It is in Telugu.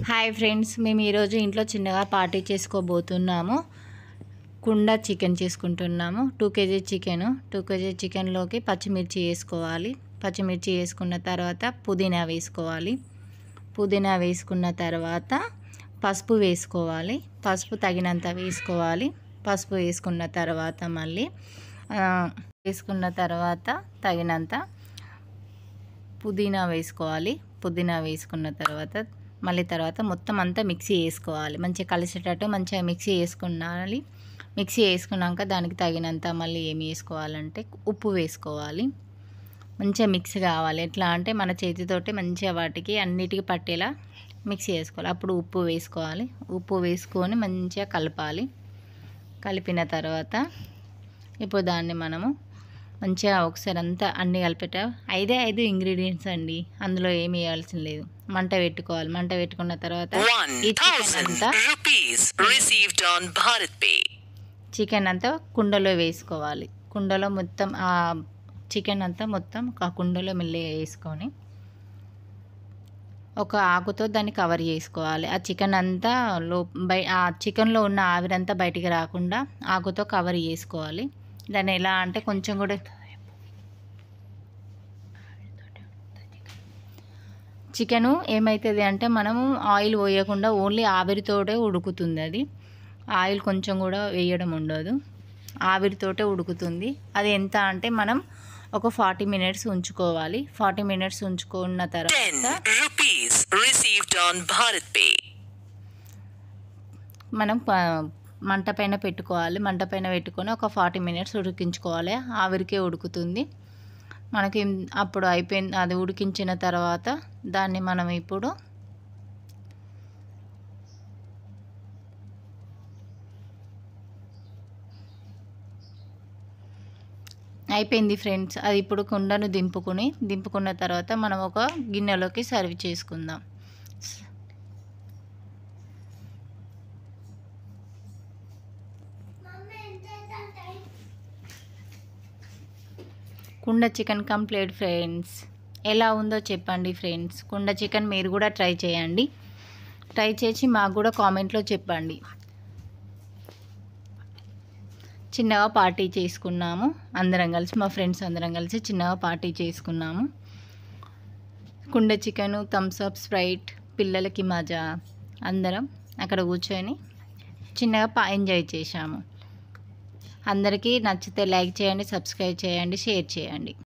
హాయ్ ఫ్రెండ్స్ మేము ఈరోజు ఇంట్లో చిన్నగా పార్టీ చేసుకోబోతున్నాము కుండ చికెన్ చేసుకుంటున్నాము two KG chicken two KG చికెన్లోకి పచ్చిమిర్చి వేసుకోవాలి పచ్చిమిర్చి వేసుకున్న తర్వాత పుదీనా వేసుకోవాలి పుదీనా వేసుకున్న తర్వాత పసుపు వేసుకోవాలి పసుపు తగినంత వేసుకోవాలి పసుపు వేసుకున్న తర్వాత మళ్ళీ ఆ, వేసుకున్న తర్వాత తగినంత పుదీనా వేసుకోవాలి పుదీనా వేసుకున్న తర్వాత మళ్ళీ తర్వాత మొత్తం అంతా మిక్సీ వేసుకోవాలి మంచిగా కలిసేటట్టు మంచిగా మిక్సీ వేసుకున్నాలి మిక్సీ వేసుకున్నాక దానికి తగినంత మళ్ళీ ఏమి వేసుకోవాలంటే ఉప్పు వేసుకోవాలి మంచిగా మిక్స్ కావాలి ఎట్లా అంటే మన చేతితోటి మంచిగా వాటికి అన్నిటికీ పట్టేలా మిక్సీ వేసుకోవాలి అప్పుడు ఉప్పు వేసుకోవాలి ఉప్పు వేసుకొని మంచిగా కలపాలి కలిపిన తర్వాత ఇప్పుడు దాన్ని మనము మంచిగా ఒకసారి అంతా అన్ని కలిపేట ఐదే ఐదు ఇంగ్రీడియంట్స్ అండి అందులో ఏమి వేయాల్సిన లేదు మంట పెట్టుకోవాలి మంట పెట్టుకున్న తర్వాత ఈ చికెన్ 1000 అంతా rupees received on Bharat Pay. Chicken అంతా కుండలో వేసుకోవాలి కుండలో మొత్తం ఆ చికెన్ అంతా మొత్తం ఆ కుండలో మెల్లిగా వేసుకొని ఒక ఆకుతో దాన్ని కవర్ చేసుకోవాలి ఆ చికెన్ అంతా లో బై ఆ చికెన్లో ఉన్న ఆవిరంతా బయటికి రాకుండా ఆకుతో కవర్ చేసుకోవాలి దాన్ని ఎలా అంటే కొంచెం కూడా చికెను ఏమవుతుంది అంటే మనము ఆయిల్ పోయకుండా ఓన్లీ ఆవిరితోటే ఉడుకుతుంది అది ఆయిల్ కొంచెం కూడా వేయడం ఉండదు ఆవిరితోటే ఉడుకుతుంది అది ఎంత అంటే మనం ఒక ఫార్టీ మినిట్స్ ఉంచుకోవాలి ఫార్టీ మినిట్స్ ఉంచుకున్న తర్వాత 10 rupees received on Bharat Pay. మనం ప- మంట పైన పెట్టుకోవాలి మంట పైన పెట్టుకొని ఒక ఫార్టీ మినిట్స్ ఉడికించుకోవాలి ఆవిరికే ఉడుకుతుంది మనకి అప్పుడు అయిపోయింది అది ఉడికించిన తర్వాత దాన్ని మనం ఇప్పుడు అయిపోయింది ఫ్రెండ్స్ అది ఇప్పుడు కుండను దింపుకుని దింపుకున్న తర్వాత మనం ఒక గిన్నెలోకి సర్వ్ చేసుకుందాం కుండ చికెన్ కంప్లీట్ ఫ్రెండ్స్ ఎలా ఉందో చెప్పండి ఫ్రెండ్స్ కుండ చికెన్ మీరు కూడా ట్రై చేయండి ట్రై చేసి మాకు కూడా కామెంట్లో చెప్పండి చిన్నగా పార్టీ చేసుకున్నాము అందరం కలిసి మా ఫ్రెండ్స్ అందరం కలిసి చిన్నగా పార్టీ చేసుకున్నాము కుండ చికెను థమ్స్ అప్ స్ప్రైట్ పిల్లలకి మజా అందరం అక్కడ కూర్చొని చిన్నగా పా ఎంజాయ్ చేశాము అందరికీ నచ్చితే లైక్ చేయండి సబ్స్క్రైబ్ చేయండి షేర్ చేయండి